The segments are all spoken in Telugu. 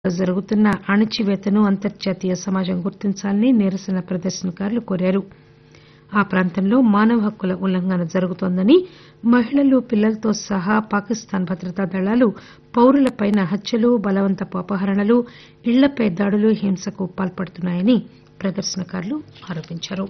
జరుగుతున్న అణచివేతను అంతర్జాతీయ సమాజం గుర్తించాలని నిరసన ప్రదర్శనకారులు కోరారు ఆ ప్రాంతంలో మానవ హక్కుల ఉల్లంఘన జరుగుతోందని మహిళలు పిల్లలతో సహా పాకిస్తాన్ భద్రతా దళాలు పౌరులపై హత్యలు బలవంతపు అపహరణలు ఇళ్లపై దాడులు హింసకు పాల్పడుతున్నాయని ప్రదర్శనకారులు ఆరోపించారు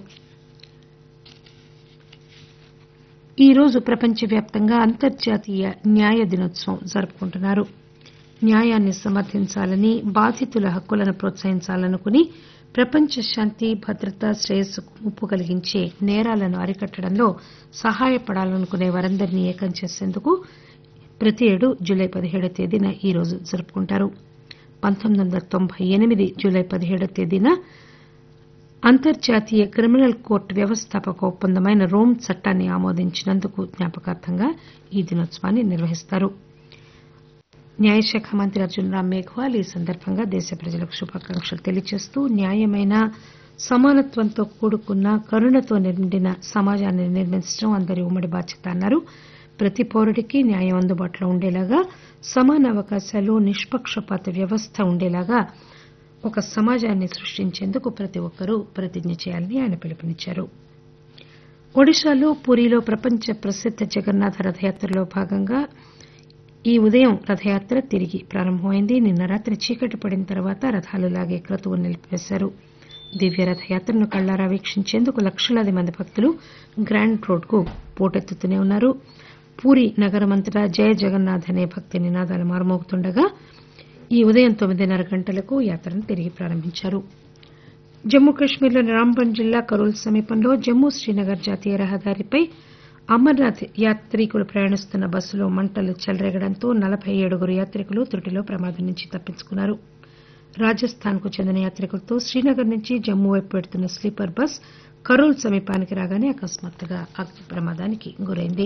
ఈరోజు ప్రపంచవ్యాప్తంగా అంతర్జాతీయ న్యాయ దినోత్సవం జరుపుకుంటున్నారు న్యాయాన్ని సమర్థించాలని బాధితుల హక్కులను ప్రోత్సహించాలనుకుని ప్రపంచ శాంతి భద్రత శ్రేయస్సుకు ముప్పు కలిగించే నేరాలను అరికట్టడంలో సహాయపడాలనుకునే వారందరినీ ఏకం చేసేందుకు ప్రతి ఏడు జులై పదిహేడవ తేదీన ఈ రోజు జరుపుకుంటారు పంతొమ్మిది వందల తొంభై ఎనిమిది జులై పదిహేడవ తేదీన అంతర్జాతీయ క్రిమినల్ కోర్టు వ్యవస్థాపక ఒప్పందమైన రోమ్ చట్టాన్ని ఆమోదించినందుకు జ్ఞాపకార్థంగా ఈ దినోత్సవాన్ని నిర్వహిస్తారు న్యాయశాఖ మంత్రి అర్జున్ రామ్ మేఘ్వాల్ ఈ సందర్భంగా దేశ ప్రజలకు శుభాకాంక్షలు తెలియజేస్తూ న్యాయమైన సమానత్వంతో కూడుకున్న కరుణతో నిండిన సమాజాన్ని నిర్మించడం అందరి ఉమ్మడి బాధ్యత అన్నారు ప్రతి పౌరుడికి న్యాయం అందుబాటులో ఉండేలాగా సమాన అవకాశాలు నిష్పక్షపాత వ్యవస్థ ఉండేలాగా ఒక సమాజాన్ని సృష్టించేందుకు ప్రతి ఒక్కరూ ప్రతిజ్ఞ చేయాలని ఆయన పిలుపునిచ్చారు ఒడిశాలో పూరీలో ప్రపంచ ప్రసిద్ద జగన్నాథ రథయాత్రలో భాగంగా ఈ ఉదయం రథయాత్ర తిరిగి ప్రారంభమైంది నిన్న రాత్రి చీకటి పడిన తర్వాత రథాలు లాగే క్రతువును నిలిపివేశారు దివ్య రథయాత్రను కళ్లారా వీక్షించేందుకు లక్షలాది మంది భక్తులు గ్రాండ్ రోడ్డుకు పోటెత్తుతూనే ఉన్నారు పూరీ నగరమంతటా జయ జగన్నాథ్ అనే భక్తి నినాదాలు మారుమోగుతుండగా ఈ ఉదయం తొమ్మిదిన్నర గంటలకు యాత్రను తిరిగి ప్రారంభించారు జమ్మూ కశ్మీర్లోని రాంబన్ జిల్లా కరూల్ సమీపంలో జమ్మూ శ్రీనగర్ జాతీయ రహదారిపై అమర్నాథ్ యాత్రికులు ప్రయాణిస్తున్న బస్సులో మంటలు చెలరేగడంతో నలబై ఏడుగురు యాత్రికులు త్రుటిలో ప్రమాదం నుంచి తప్పించుకున్నారు రాజస్థాన్ కు చెందిన యాత్రికులతో శ్రీనగర్ నుంచి జమ్మూ వైపు వెడుతున్న స్లీపర్ బస్ కరూల్ సమీపానికి రాగానే అకస్మాత్తుగా అగ్ని ప్రమాదానికి గురైంది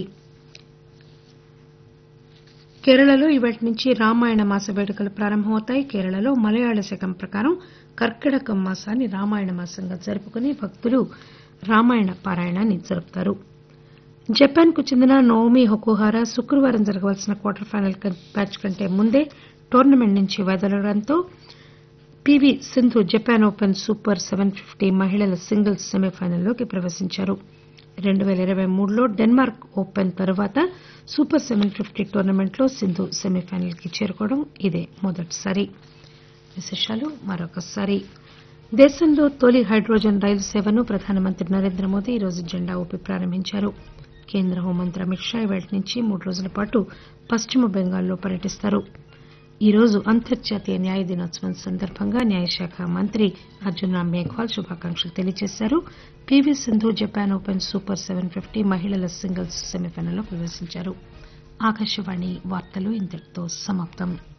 కేరళలో ఇవాటి నుంచి రామాయణ మాస వేడుకలు ప్రారంభమవుతాయి కేరళలో మలయాళ శకం ప్రకారం కర్కిటకం మాసాన్ని రామాయణ మాసంగా జరుపుకుని భక్తులు రామాయణ పారాయణాన్ని జరుపుతారు జపాన్ కు చెందిన నోమి హొకుహారా శుక్రవారం జరగవలసిన క్వార్టర్ ఫైనల్ మ్యాచ్ కంటే ముందే టోర్నమెంట్ నుంచి వైదొలగడంతో PV Sindhu Japan open super seven fifty మహిళల సింగిల్స్ సెమీఫైనల్లోకి ప్రవేశించారు రెండు పేల ఇరవై మూడులో డెన్మార్క్ ఓపెన్ తర్వాత సూపర్ సెవెన్ ఫిఫ్టీ టోర్నమెంట్లో సింధు సెమీఫైనల్ కి చేరుకోవడం ఇదే మొదటిసారి విశేషాలు మరొకసారి దేశంలో తొలి హైడ్రోజన్ రైలు సేవను ప్రధానమంత్రి నరేంద్ర మోదీ ఈరోజు జెండా ఊపి ప్రారంభించారు కేంద్ర హోంమంత్రి అమిత్ షా ఇవాటి నుంచి మూడు రోజుల పాటు పశ్చిమ బెంగాల్లో పర్యటిస్తారు ఈరోజు అంతర్జాతీయ న్యాయ దినోత్సవం సందర్భంగా న్యాయశాఖ మంత్రి అర్జున్ రామ్ మేఘ్వాల్ శుభాకాంక్షలు తెలియజేశారు PV Sindhu Japan open super seven fifty మహిళల సింగిల్స్ సెమీఫైనల్లో ప్రవేశించారు ఆకాశవాణి వార్తలు ఇంతటితో సమాప్తం